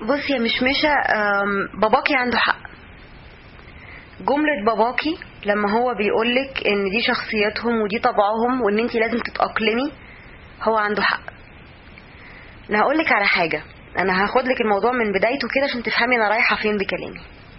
بصي يا مشمشة أم، باباكي عنده حق جملة باباكي لما هو بيقولك ان دي شخصيتهم ودي طبعهم وان انت لازم تتأقلمي هو عنده حق انا هقولك على حاجة انا هاخد لك الموضوع من بدايته كده عشان تفهمي انا رايحة فين بكلامي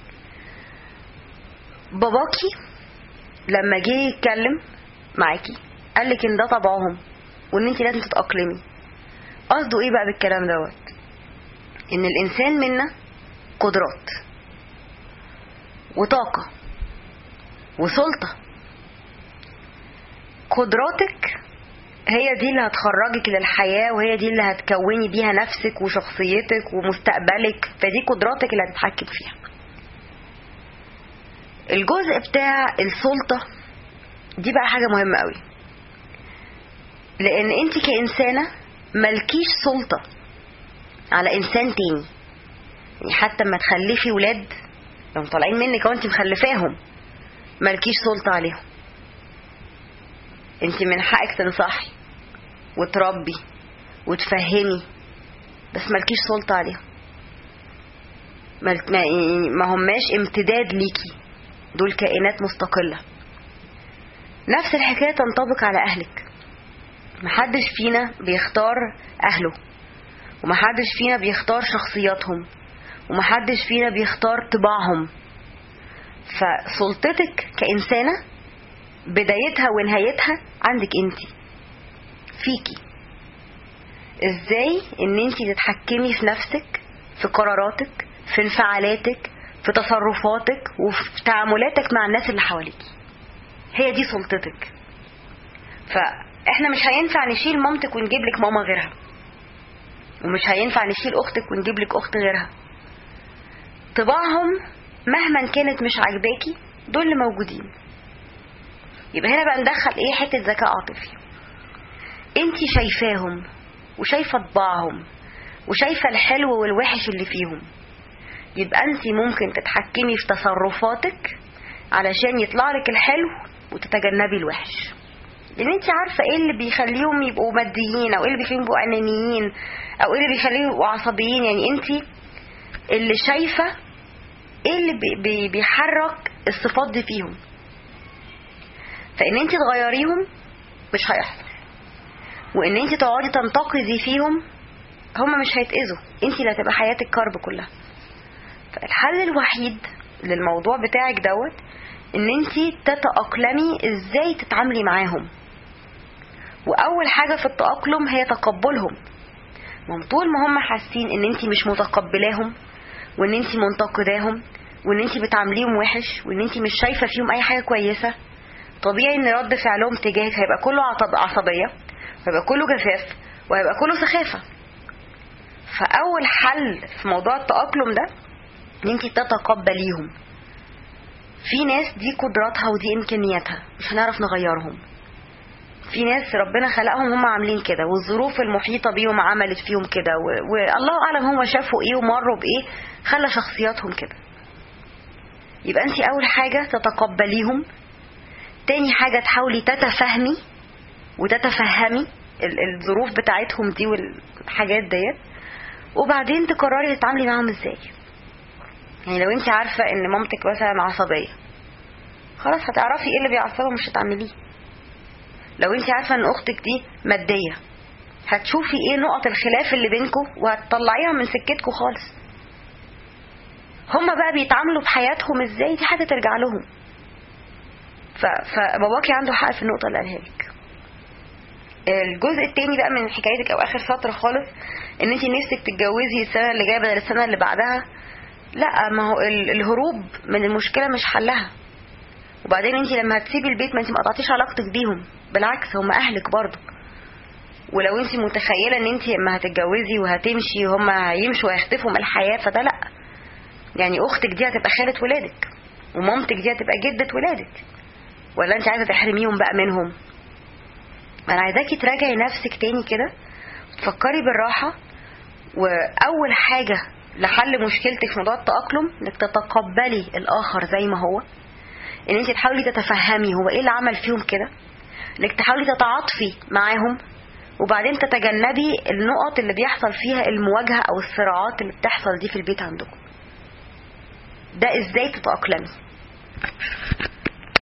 باباكي لما جه يتكلم معاكي قالك ان ده طبعهم وان انت لازم تتأقلمي قصده ايه بقى بالكلام دوت ان الانسان منا قدرات وطاقة وسلطة قدراتك هي دي اللي هتخرجك للحياة وهي دي اللي هتكوني بيها نفسك وشخصيتك ومستقبلك فدي قدراتك اللي هتتحكم فيها الجزء بتاع السلطة دي بقى حاجة مهمة قوي لان انت كإنسانة ملكيش سلطة على انسان تاني يعني حتى ما تخلفي ولاد لو طالعين منك وانت مخلفاهم مالكيش سلطة عليهم انت من حقك تنصحي وتربي وتفهمي بس مالكيش سلطة عليهم مال- ما يعني ما هماش امتداد ليكي دول كائنات مستقلة نفس الحكاية تنطبق على أهلك محدش فينا بيختار أهله ومحدش فينا بيختار شخصياتهم ومحدش فينا بيختار طباعهم فسلطتك كإنسانة بدايتها ونهايتها عندك انت فيكي ازاي ان انت تتحكمي في نفسك في قراراتك في انفعالاتك في تصرفاتك وفي تعاملاتك مع الناس اللي حواليكي هي دي سلطتك فاحنا مش هينفع نشيل مامتك ونجيب لك ماما غيرها ومش هينفع نشيل اختك ونجيب لك اخت غيرها طباعهم مهما كانت مش عاجباكي دول اللي موجودين يبقى هنا بقى ندخل ايه حته ذكاء عاطفي انت شايفاهم وشايفه طباعهم وشايفه الحلو والوحش اللي فيهم يبقى انت ممكن تتحكمي في تصرفاتك علشان يطلع لك الحلو وتتجنبي الوحش لان انت عارفه ايه اللي بيخليهم يبقوا ماديين او ايه اللي بيخليهم يبقوا انانيين او ايه اللي بيخليهم يبقوا عصبيين يعني انت اللي شايفه ايه اللي بي بي بيحرك الصفات دي فيهم فان انت تغيريهم مش هيحصل وان انت تقعدي تنتقدي فيهم هما مش هيتأذوا انت اللي هتبقى حياتك كرب كلها فالحل الوحيد للموضوع بتاعك دوت ان انت تتأقلمي ازاي تتعاملي معاهم واول حاجة في التأقلم هي تقبلهم ما هم طول ما هم حاسين ان انت مش متقبلاهم وان انت منتقداهم وان انت بتعامليهم وحش وان انت مش شايفة فيهم اي حاجة كويسة طبيعي ان رد فعلهم تجاهك هيبقى كله عصب- عصبية وهيبقى كله جفاف وهيبقى كله سخافة فاول حل في موضوع التأقلم ده ان انت تتقبليهم في ناس دي قدراتها ودي امكانياتها مش هنعرف نغيرهم في ناس ربنا خلقهم هم عاملين كده والظروف المحيطه بيهم عملت فيهم كده و... والله اعلم هم شافوا ايه ومروا بايه خلى شخصياتهم كده يبقى انت اول حاجه تتقبليهم تاني حاجه تحاولي تتفهمي وتتفهمي ال- الظروف بتاعتهم دي والحاجات ديت وبعدين تقرري تتعاملي معاهم ازاي يعني لو انت عارفه ان مامتك مثلا عصبيه خلاص هتعرفي ايه اللي بيعصبها مش هتعمليه لو انت عارفه ان اختك دي ماديه هتشوفي ايه نقط الخلاف اللي بينكم وهتطلعيها من سكتكم خالص هما بقى بيتعاملوا بحياتهم ازاي دي حاجه ترجع لهم ف... فباباكي عنده حق في النقطه اللي قالها لك الجزء التاني بقى من حكايتك او اخر سطر خالص ان انت نفسك تتجوزي السنه اللي جايه بدل السنه اللي بعدها لا ما هو ال- الهروب من المشكله مش حلها وبعدين انت لما هتسيبي البيت ما انت ما قطعتيش علاقتك بيهم بالعكس هم اهلك برضه ولو انت متخيله ان انت لما هتتجوزي وهتمشي هم هيمشوا ويختفوا من الحياه فده لا يعني اختك دي هتبقى خاله ولادك ومامتك دي هتبقى جده ولادك ولا انت عايزه تحرميهم بقى منهم انا عايزاكي تراجعي نفسك تاني كده تفكري بالراحه واول حاجه لحل مشكلتك في موضوع التاقلم انك تتقبلي الاخر زي ما هو ان انت تحاولي تتفهمي هو ايه اللي عمل فيهم كده انك تحاولي تتعاطفي معاهم وبعدين تتجنبي النقط اللي بيحصل فيها المواجهة او الصراعات اللي بتحصل دي في البيت عندكم ده ازاي تتأقلمي